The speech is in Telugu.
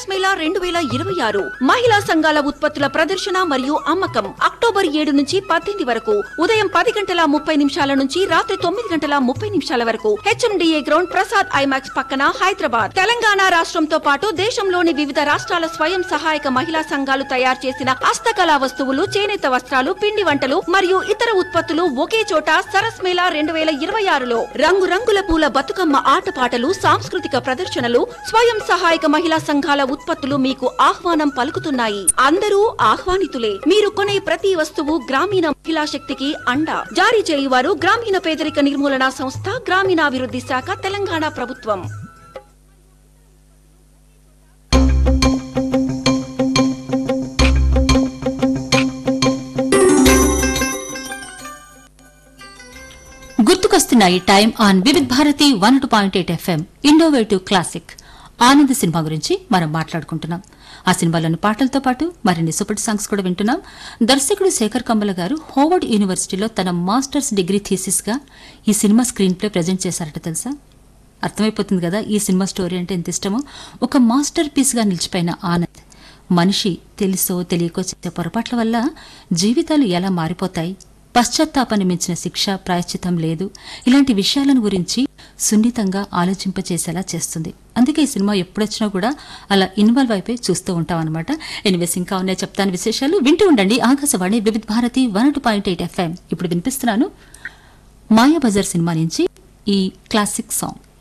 సరస్ మేళా రెండు వేల ఇరవై ఆరు మహిళా సంఘాల ఉత్పత్తుల ప్రదర్శన మరియు అమ్మకం అక్టోబర్ ఏడు నుంచి పద్దెనిమిది వరకు ఉదయం పది గంటల ముప్పై నిమిషాల నుంచి రాత్రి తొమ్మిది గంటల ముప్పై నిమిషాల వరకు హెచ్ఎండిఏ గ్రౌండ్ ప్రసాద్ ఐమాక్స్ పక్కన హైదరాబాద్ తెలంగాణ రాష్ట్రంతో పాటు దేశంలోని వివిధ రాష్ట్రాల స్వయం సహాయక మహిళా సంఘాలు తయారు చేసిన హస్తకళా వస్తువులు చేనేత వస్త్రాలు పిండి వంటలు మరియు ఇతర ఉత్పత్తులు ఒకే చోట సరస్ మేళా రెండు వేల ఇరవై ఆరులో రంగురంగుల పూల బతుకమ్మ ఆటపాటలు సాంస్కృతిక ప్రదర్శనలు స్వయం సహాయక మహిళా సంఘాల ఉత్పత్తులు మీకు ఆహ్వానం పలుకుతున్నాయి అందరూ ఆహ్వానితులే మీరు కొనే ప్రతి వస్తువు గ్రామీణ మహిళా శక్తికి అండ జారీ చేయువారు గ్రామీణ పేదరిక నిర్మూలన సంస్థ గ్రామీణాభివృద్ధి శాఖ తెలంగాణ ప్రభుత్వం గుర్తుకొస్తున్నాయి time on Vividh Bharati one two point eight FM innovative classic Anand సినిమా గురించి మనం మాట్లాడుకుంటున్నాం ఆ సినిమాలోని పాటలతో పాటు మరిన్ని సూపర్ సాంగ్స్ కూడా వింటున్నాం దర్శకుడు శేఖర్ కమ్మల గారు హోవర్డ్ యూనివర్సిటీలో తన మాస్టర్స్ డిగ్రీ థీసిస్ గా ఈ సినిమా స్క్రీన్ ప్లే ప్రజెంట్ చేశారట తెలుసా అర్థమైపోతుంది కదా ఈ సినిమా స్టోరీ అంటే ఎంత ఇష్టమో ఒక మాస్టర్ పీస్ గా నిలిచిపోయిన ఆనంద్ మనిషి తెలుసో తెలియకో చేసే పొరపాట్ల వల్ల జీవితాలు ఎలా మారిపోతాయి పశ్చాత్తాపాన్ని మించిన శిక్ష ప్రాయశ్చితం లేదు ఇలాంటి విషయాలను గురించి సున్నితంగా ఆలోచింపచేసేలా చేస్తుంది అందుకే ఈ సినిమా ఎప్పుడొచ్చినా కూడా అలా ఇన్వాల్వ్ అయిపోయి చూస్తూ ఉంటాం అనమాట ఎనివేస్ ఇంకా ఉన్నాయి చెప్తాను విశేషాలు వింటూ ఉండండి Akashvani Vividh Bharati one two point eight FM ఇప్పుడు వినిపిస్తున్నాను మాయాబజార్ సినిమా నుంచి ఈ క్లాసిక్ సాంగ్